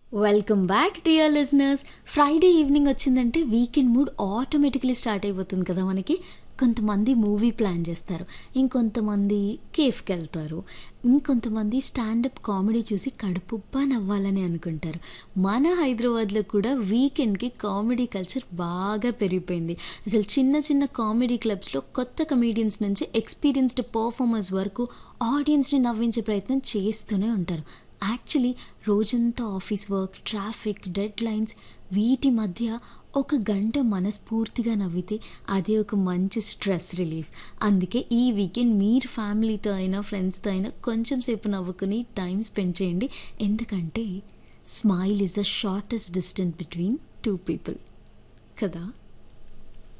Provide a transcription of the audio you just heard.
welcome back dear listeners Friday evening వచ్చిందంటే weekend mood automatically start అయిపోతుంది కదా మనకి కొంతమంది మూవీ ప్లాన్ చేస్తారు ఇంకొంతమంది కేఫ్కి వెళ్తారు ఇంకొంతమంది స్టాండప్ కామెడీ చూసి కడుపుబ్బా నవ్వాలని అనుకుంటారు మన హైదరాబాద్లో కూడా వీకెండ్కి కామెడీ కల్చర్ బాగా పెరిగిపోయింది అసలు చిన్న చిన్న కామెడీ క్లబ్స్లో కొత్త కమీడియన్స్ నుంచి ఎక్స్పీరియన్స్డ్ పర్ఫార్మర్స్ వరకు ఆడియన్స్ని నవ్వించే ప్రయత్నం చేస్తూనే ఉంటారు యాక్చువల్లీ రోజంతా office work traffic deadlines వీటి మధ్య ఒక గంట మనస్ఫూర్తిగా నవ్వితే అదే ఒక మంచి స్ట్రెస్ రిలీఫ్ అందుకే ఈ వీకెండ్ మీరు ఫ్యామిలీతో అయినా ఫ్రెండ్స్తో అయినా కొంచెం సేపు నవ్వుకుని టైం స్పెండ్ చేయండి ఎందుకంటే smile is the shortest distance between two people కదా